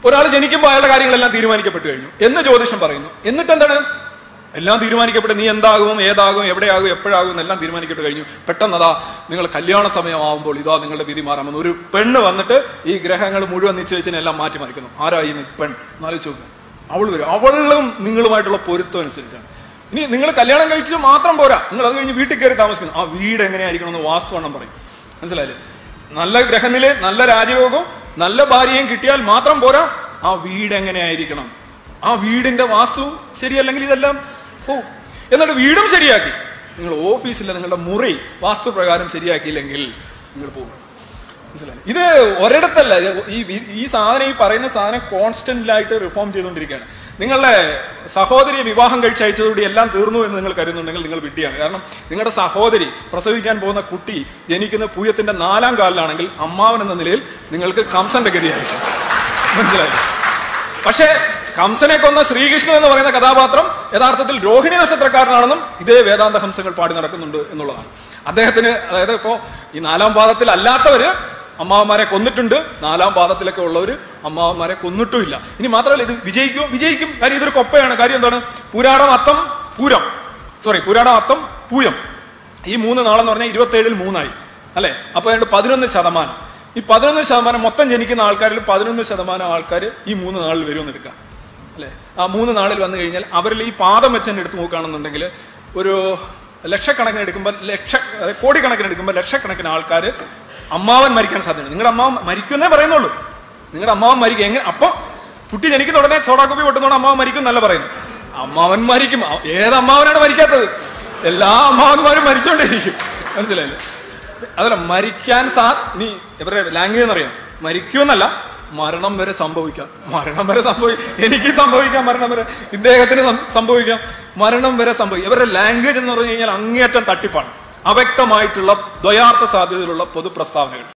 ഒരാൾ ജനിക്കുമ്പോൾ അയാളുടെ കാര്യങ്ങളെല്ലാം തീരുമാനിക്കപ്പെട്ടു കഴിഞ്ഞു എന്ന് ജ്യോതിഷം പറയുന്നു എന്നിട്ട് എന്താണ് എല്ലാം തീരുമാനിക്കപ്പെട്ട് നീ എന്താകും ഏതാകും എവിടെയാകും എപ്പോഴാകും എന്നെല്ലാം തീരുമാനിക്കപ്പെട്ട് കഴിഞ്ഞു പെട്ടെന്ന് അതാ നിങ്ങൾ കല്യാണ സമയമാകുമ്പോൾ ഇതാ നിങ്ങളുടെ വിധി മാറാമെന്ന് ഒരു പെണ്ണ് വന്നിട്ട് ഈ ഗ്രഹങ്ങൾ മുഴുവൻ നിശ്ചയിച്ചതിനെല്ലാം മാറ്റി മറിക്കുന്നു ആരായി ഈ പെൺ എന്നാലോചിച്ച് നോക്കുക അവൾ വരും അവളും നിങ്ങളുമായിട്ടുള്ള പൊരുത്തം അനുസരിച്ചാണ് ഇനി നിങ്ങൾ കല്യാണം കഴിച്ച് മാത്രം പോരാ നിങ്ങൾ അത് കഴിഞ്ഞ് വീട്ടിൽ കയറി താമസിക്കുന്നു ആ വീട് എങ്ങനെയായിരിക്കണം എന്ന് വാസ്തുവണ്ണം പറയും മനസ്സിലായില്ലേ നല്ല ഗ്രഹനിലെ നല്ല രാജയോഗം നല്ല ഭാര്യയും കിട്ടിയാൽ മാത്രം പോരാ ആ വീട് എങ്ങനെയായിരിക്കണം ആ വീടിന്റെ വാസ്തു ശരിയല്ലെങ്കിൽ ഇതെല്ലാം പോവും എന്നിട്ട് വീടും ശരിയാക്കി നിങ്ങൾ ഓഫീസിലെ നിങ്ങളുടെ മുറി വാസ്തു പ്രകാരം ശരിയാക്കിയില്ലെങ്കിൽ നിങ്ങൾ പോകും മനസ്സിലായി ഇത് ഒരിടത്തല്ല ഇത് ഈ ഈ- ഈ സാധനം ഈ പറയുന്ന സാധനം കോൺസ്റ്റന്റ് ആയിട്ട് റിഫോം ചെയ്തുകൊണ്ടിരിക്കുകയാണ് നിങ്ങളുടെ സഹോദരിയെ വിവാഹം കഴിച്ചയച്ചതോടെ എല്ലാം തീർന്നു എന്ന് നിങ്ങൾ കരുതുന്നുണ്ടെങ്കിൽ നിങ്ങൾ വിട്ടിയാണ് കാരണം നിങ്ങളുടെ സഹോദരി പ്രസവിക്കാൻ പോകുന്ന കുട്ടി ജനിക്കുന്ന പൂയത്തിന്റെ നാലാം കാലിലാണെങ്കിൽ അമ്മാവൻ എന്ന നിലയിൽ നിങ്ങൾക്ക് കംസന്റെ ഗതിയായിരിക്കും മനസ്സിലായി പക്ഷേ കംസനെ കൊന്ന ശ്രീകൃഷ്ണൻ എന്ന് പറയുന്ന കഥാപാത്രം യഥാർത്ഥത്തിൽ രോഹിണി നക്ഷത്രക്കാരനാണെന്നും ഇതേ വേദാന്ത ഹംസങ്ങൾ പാടി നടക്കുന്നുണ്ട് എന്നുള്ളതാണ് അദ്ദേഹത്തിന് അതായത് ഇപ്പോ ഈ നാലാം പാദത്തിൽ അല്ലാത്തവര് അമ്മാവന്മാരെ കൊന്നിട്ടുണ്ട് നാലാം പാദത്തിലൊക്കെ ഉള്ളവര് അമ്മാവന്മാരെ കൊന്നിട്ടുമില്ല ഇനി മാത്രമല്ല ഇത് വിജയിക്കും വിജയിക്കും കാര്യം ഇതൊരു കൊപ്പയാണ് കാര്യം എന്താണ് പുരാടം അത്തം പൂരം സോറി പുരാടം അത്തം പൂയം ഈ മൂന്ന് നാളെന്ന് പറഞ്ഞാൽ ഇരുപത്തി മൂന്നായി അല്ലെ അപ്പൊ ഏതാണ്ട് പതിനൊന്ന് ശതമാനം ഈ പതിനൊന്ന് ശതമാനം മൊത്തം ജനിക്കുന്ന ആൾക്കാരിൽ പതിനൊന്ന് ശതമാനം ആൾക്കാർ ഈ മൂന്ന് നാളിൽ വരുമെന്ന് എടുക്കാം അല്ലെ ആ മൂന്ന് നാളിൽ വന്നു കഴിഞ്ഞാൽ അവരിൽ ഈ പാദം വെച്ച് തന്നെ എടുത്ത് നോക്കുകയാണെന്നുണ്ടെങ്കിൽ ഒരു ലക്ഷക്കണക്കിന് എടുക്കുമ്പോൾ ലക്ഷ അതായത് കോടിക്കണക്കിന് എടുക്കുമ്പോൾ ലക്ഷക്കണക്കിന് ആൾക്കാർ അമ്മാവൻ മരിക്കാൻ സാധ്യതയുണ്ട് നിങ്ങളുടെ അമ്മാവൻ മരിക്കുന്നേ പറയുന്നുള്ളൂ നിങ്ങളുടെ അമ്മാവൻ മരിക്കും എങ്ങനെ അപ്പൊ കുട്ടി ജനിക്കുന്ന ഉടനെ സോഡാക്കുപ്പി പൊട്ടുന്നോണ്ട് അമ്മാവൻ മരിക്കും എന്നല്ല പറയുന്നത് അമ്മാവൻ മരിക്കും അ- ഏത് അമ്മാവനാണ് മരിക്കാത്തത് എല്ലാ അമ്മാവന്മാരും മരിച്ചോണ്ടിരിക്കും മനസ്സിലായില്ലേ അതല്ല മരിക്കാൻ സാ ഇനി ഇവരുടെ ലാംഗ്വേജ് എന്നറിയാം മരിക്കുമെന്നല്ല മരണം വരെ സംഭവിക്കാം മരണം വരെ സംഭവിക്കാം എനിക്ക് സംഭവിക്കാം മരണം വരെ ഇദ്ദേഹത്തിന് സം- സംഭവിക്കാം മരണം വരെ സംഭവിക്കാം ഇവരുടെ ലാംഗ്വേജ് എന്ന് പറഞ്ഞു കഴിഞ്ഞാൽ അങ്ങേയറ്റം തട്ടിപ്പാണ് അവ്യക്തമായിട്ടുള്ള ദ്വയാർത്ഥ സാധ്യതയിലുള്ള പൊതു പ്രസ്താവനകൾ